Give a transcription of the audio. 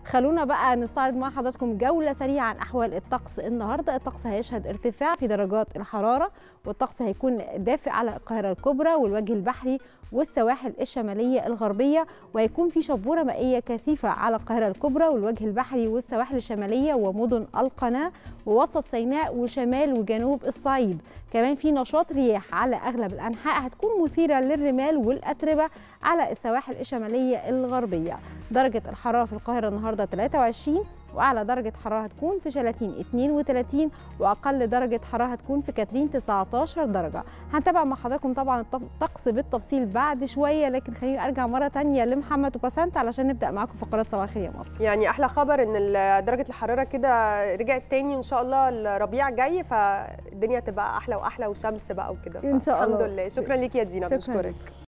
خلونا بقى نستعرض مع حضراتكم جوله سريعه عن احوال الطقس النهارده الطقس هيشهد ارتفاع في درجات الحراره والطقس هيكون دافئ على القاهره الكبرى والوجه البحري والسواحل الشماليه الغربيه وهيكون في شبوره مائيه كثيفه على القاهره الكبرى والوجه البحري والسواحل الشماليه ومدن القناه ووسط سيناء وشمال وجنوب الصعيد كمان في نشاط رياح على اغلب الانحاء هتكون مثيره للرمال والاتربه على السواحل الشماليه الغربيه درجه الحراره في القاهره النهارده 23 واعلى درجه حراره هتكون في شلاتين 32 واقل درجه حراره هتكون في كاترين 19 درجه هنتابع مع حضراتكم طبعا الطقس بالتفصيل بعد شويه لكن خليني ارجع مره ثانيه لمحمد وبسنت علشان نبدا معاكم فقرات صباح الخير يا مصر يعني احلى خبر ان درجه الحراره كده رجعت تاني ان شاء الله الربيع جاي فالدنيا تبقى احلى واحلى وشمس بقى وكده إن شاء الله. الحمد لله شكرا ليك يا دينا شكراً بنشكرك